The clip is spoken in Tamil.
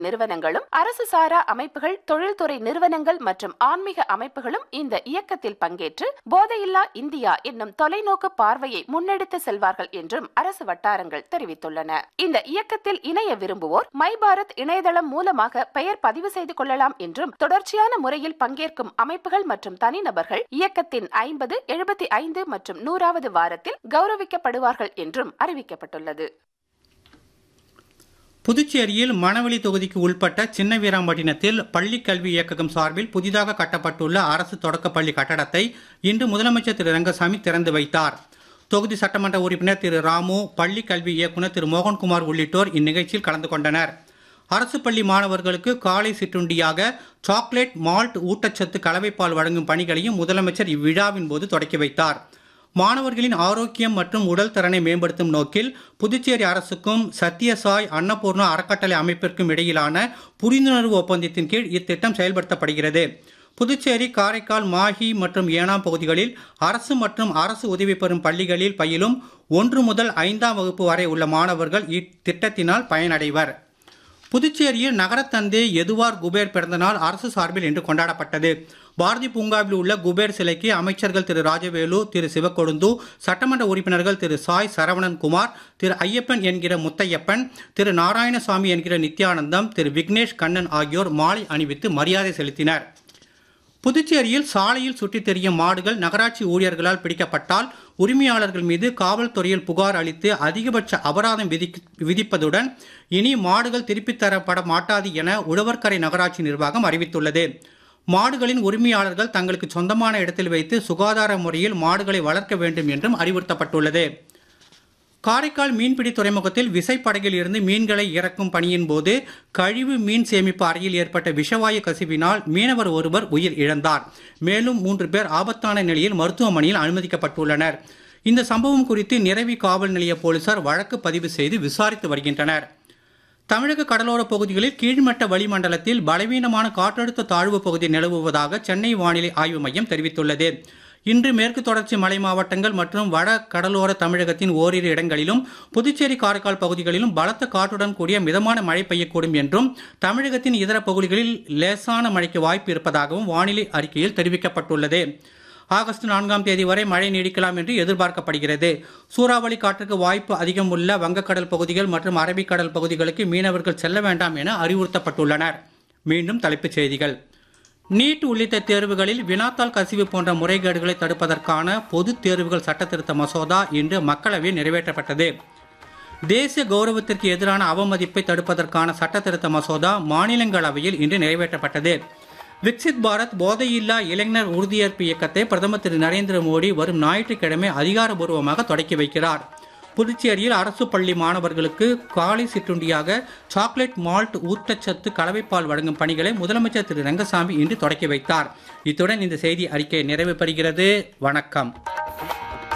நிறுவனங்களும் அரசு சாரா அமைப்புகள் தொழில்துறை நிறுவனங்கள் மற்றும் ஆன்மீக அமைப்புகளும் இந்த இயக்கத்தில் பங்கேற்று போதையில்லா இந்தியா என்னும் தொலைநோக்கு பார்வையை முன்னெடுத்து செல்வார்கள் என்றும் அரசு வட்டாரங்கள் தெரிவித்துள்ளன இந்த இயக்கத்தில் இணைய விரும்புவோர் மை பாரத் இணையதளம் மூலமாக பெயர் பதிவு செய்து கொள்ளலாம் என்றும் தொடர்ச்சியான முறையில் பங்கேற்கும் அமைப்புகள் மற்றும் தனிநபர்கள் இயக்கத்தின் ஐம்பது எழுபத்தி ஐந்து மற்றும் நூறாவது வாரத்தில் கௌரவிக்கப்படுவார்கள் என்றும் அறிவிக்கப்பட்டுள்ளது புதுச்சேரியில் மணவெளி தொகுதிக்கு உட்பட்ட சின்ன வீராம்பட்டினத்தில் பள்ளி கல்வி இயக்ககம் சார்பில் புதிதாக கட்டப்பட்டுள்ள அரசு தொடக்கப்பள்ளி கட்டடத்தை இன்று முதலமைச்சர் திரு ரங்கசாமி திறந்து வைத்தார் தொகுதி சட்டமன்ற உறுப்பினர் திரு ராமு பள்ளி கல்வி இயக்குனர் திரு மோகன்குமார் உள்ளிட்டோர் இந்நிகழ்ச்சியில் கலந்து கொண்டனர் அரசு பள்ளி மாணவர்களுக்கு காலை சிற்றுண்டியாக சாக்லேட் மால்ட் ஊட்டச்சத்து கலவைப்பால் வழங்கும் பணிகளையும் முதலமைச்சர் இவ்விழாவின் போது தொடக்கி வைத்தார் மாணவர்களின் ஆரோக்கியம் மற்றும் உடல் திறனை மேம்படுத்தும் நோக்கில் புதுச்சேரி அரசுக்கும் சத்யசாய் அன்னபூர்ணா அறக்கட்டளை அமைப்பிற்கும் இடையிலான புரிந்துணர்வு ஒப்பந்தத்தின் கீழ் இத்திட்டம் செயல்படுத்தப்படுகிறது புதுச்சேரி காரைக்கால் மாஹி மற்றும் ஏனாம் பகுதிகளில் அரசு மற்றும் அரசு உதவி பெறும் பள்ளிகளில் பயிலும் ஒன்று முதல் ஐந்தாம் வகுப்பு வரை உள்ள மாணவர்கள் இத்திட்டத்தினால் பயனடைவர் புதுச்சேரியில் நகரத்தந்தை எதுவார் குபேர் பிறந்தநாள் அரசு சார்பில் இன்று கொண்டாடப்பட்டது பாரதி பூங்காவில் உள்ள குபேர் சிலைக்கு அமைச்சர்கள் திரு ராஜவேலு திரு சிவக்கொழுந்து சட்டமன்ற உறுப்பினர்கள் திரு சாய் சரவணன் குமார் திரு ஐயப்பன் என்கிற முத்தையப்பன் திரு நாராயணசாமி என்கிற நித்யானந்தம் திரு விக்னேஷ் கண்ணன் ஆகியோர் மாலை அணிவித்து மரியாதை செலுத்தினர் புதுச்சேரியில் சாலையில் சுற்றித் திரியும் மாடுகள் நகராட்சி ஊழியர்களால் பிடிக்கப்பட்டால் உரிமையாளர்கள் மீது காவல்துறையில் புகார் அளித்து அதிகபட்ச அபராதம் விதிப்பதுடன் இனி மாடுகள் திருப்பித் தரப்பட மாட்டாது என உழவர்கரை நகராட்சி நிர்வாகம் அறிவித்துள்ளது மாடுகளின் உரிமையாளர்கள் தங்களுக்கு சொந்தமான இடத்தில் வைத்து சுகாதார முறையில் மாடுகளை வளர்க்க வேண்டும் என்றும் அறிவுறுத்தப்பட்டுள்ளது காரைக்கால் மீன்பிடி துறைமுகத்தில் விசைப்படகில் இருந்து மீன்களை இறக்கும் பணியின் போது கழிவு மீன் சேமிப்பு அறையில் ஏற்பட்ட விஷவாயு கசிவினால் மீனவர் ஒருவர் உயிர் இழந்தார் மேலும் மூன்று பேர் ஆபத்தான நிலையில் மருத்துவமனையில் அனுமதிக்கப்பட்டுள்ளனர் இந்த சம்பவம் குறித்து நிரவி காவல் நிலைய போலீசார் வழக்கு பதிவு செய்து விசாரித்து வருகின்றனர் தமிழக கடலோர பகுதிகளில் கீழ்மட்ட வளிமண்டலத்தில் பலவீனமான காற்றழுத்த தாழ்வு பகுதி நிலவுவதாக சென்னை வானிலை ஆய்வு மையம் தெரிவித்துள்ளது இன்று மேற்கு தொடர்ச்சி மலை மாவட்டங்கள் மற்றும் வட கடலோர தமிழகத்தின் ஓரிரு இடங்களிலும் புதுச்சேரி காரைக்கால் பகுதிகளிலும் பலத்த காற்றுடன் கூடிய மிதமான மழை பெய்யக்கூடும் என்றும் தமிழகத்தின் இதர பகுதிகளில் லேசான மழைக்கு வாய்ப்பு இருப்பதாகவும் வானிலை அறிக்கையில் தெரிவிக்கப்பட்டுள்ளது ஆகஸ்ட் நான்காம் தேதி வரை மழை நீடிக்கலாம் என்று எதிர்பார்க்கப்படுகிறது சூறாவளி காற்றுக்கு வாய்ப்பு அதிகம் உள்ள வங்கக்கடல் பகுதிகள் மற்றும் அரபிக்கடல் பகுதிகளுக்கு மீனவர்கள் செல்ல வேண்டாம் என அறிவுறுத்தப்பட்டுள்ளனர் மீண்டும் தலைப்புச் செய்திகள் நீட் உள்ளிட்ட தேர்வுகளில் வினாத்தாள் கசிவு போன்ற முறைகேடுகளை தடுப்பதற்கான பொது தேர்வுகள் சட்டத்திருத்த மசோதா இன்று மக்களவையில் நிறைவேற்றப்பட்டது தேசிய கௌரவத்திற்கு எதிரான அவமதிப்பை தடுப்பதற்கான சட்டத்திருத்த மசோதா மாநிலங்களவையில் இன்று நிறைவேற்றப்பட்டது விக்சித் பாரத் போதையில்லா இளைஞர் உறுதியேற்பு இயக்கத்தை பிரதமர் திரு நரேந்திர மோடி வரும் ஞாயிற்றுக்கிழமை அதிகாரபூர்வமாக தொடக்கி வைக்கிறார் புதுச்சேரியில் அரசு பள்ளி மாணவர்களுக்கு காலை சிற்றுண்டியாக சாக்லேட் மால்ட் ஊட்டச்சத்து கலவைப்பால் வழங்கும் பணிகளை முதலமைச்சர் திரு ரங்கசாமி இன்று தொடக்கி வைத்தார் இத்துடன் இந்த செய்தி அறிக்கை நிறைவு பெறுகிறது வணக்கம்